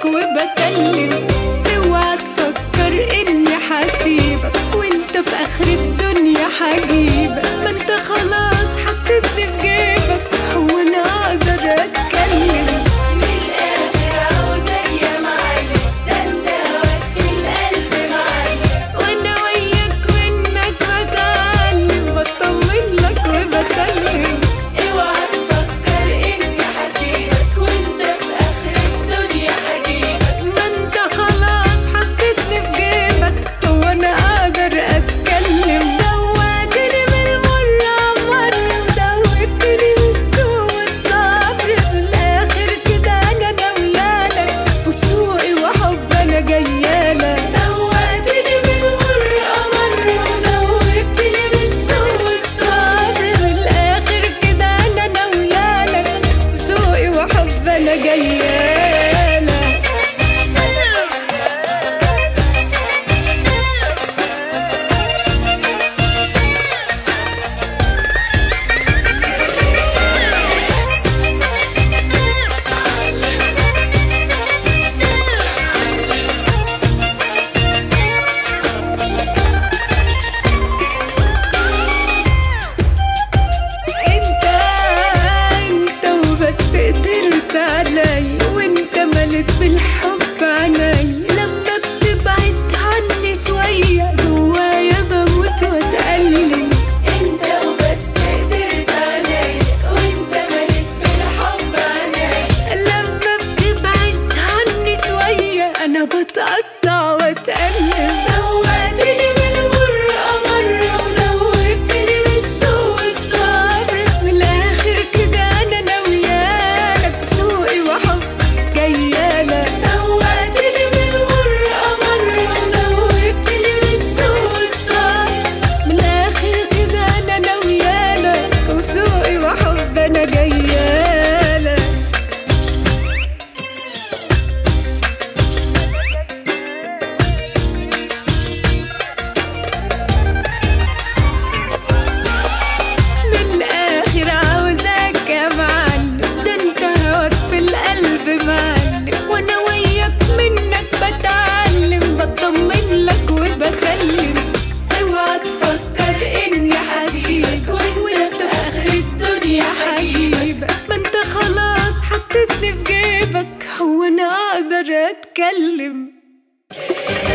وبسلم اوعى تفكر اني حسيبك وانت في اخر الدنيا حجيبك ما انت خلاص حطيتني في جيبك هو انا اقدر اتكلم من الاخر عاوزك يا معلم ده انت هواك في القلب معلم وانا وياك وانك بتعلم بطمن لك وبسلم اوعى تفكر اني حسيبك وانت في اخر الدنيا حجيبك ما انت خلاص حطيتني في جيبك هو انا اقدر اتكلم دوقتني من المرة مرة ودوبتني من السوق والصبر في الاخر كده انا ناويالك وبسوقي وحب انا جايالك دوقتني من المرة مرة ودوبتني من السوق والصبر في الاخر كده انا ناويالك وبسوقي وحب انا جايالك انت انت وبس قدرت علي وانت ملك بالحب عني لما بتبعد عني شوية جوايا بموت واتألم انت وبس قدرت علي وانت ملك بالحب عني لما بتبعد عني شوية انا بتقطع واتألم دوقتني من المرة مرة ودوبتني من السوق والصبر من الاخر كده انا ناويالك بسوقي وحب جايالك دوقتني من المرة مرة ودوبتني من السوق والصبر من الاخر كده انا ناويالك وبسوقي وحب انا جايالك من الاخر عاوزاك يا معلم ده انت هواك في القلب معلم وانا وياك منك بتعلم بطمن لك وبسلم اوعى تفكر اني حسيبك وانت في اخر الدنيا حبيبك ما انت خلاص حطيتني في جيبك هو انا اقدر اتكلم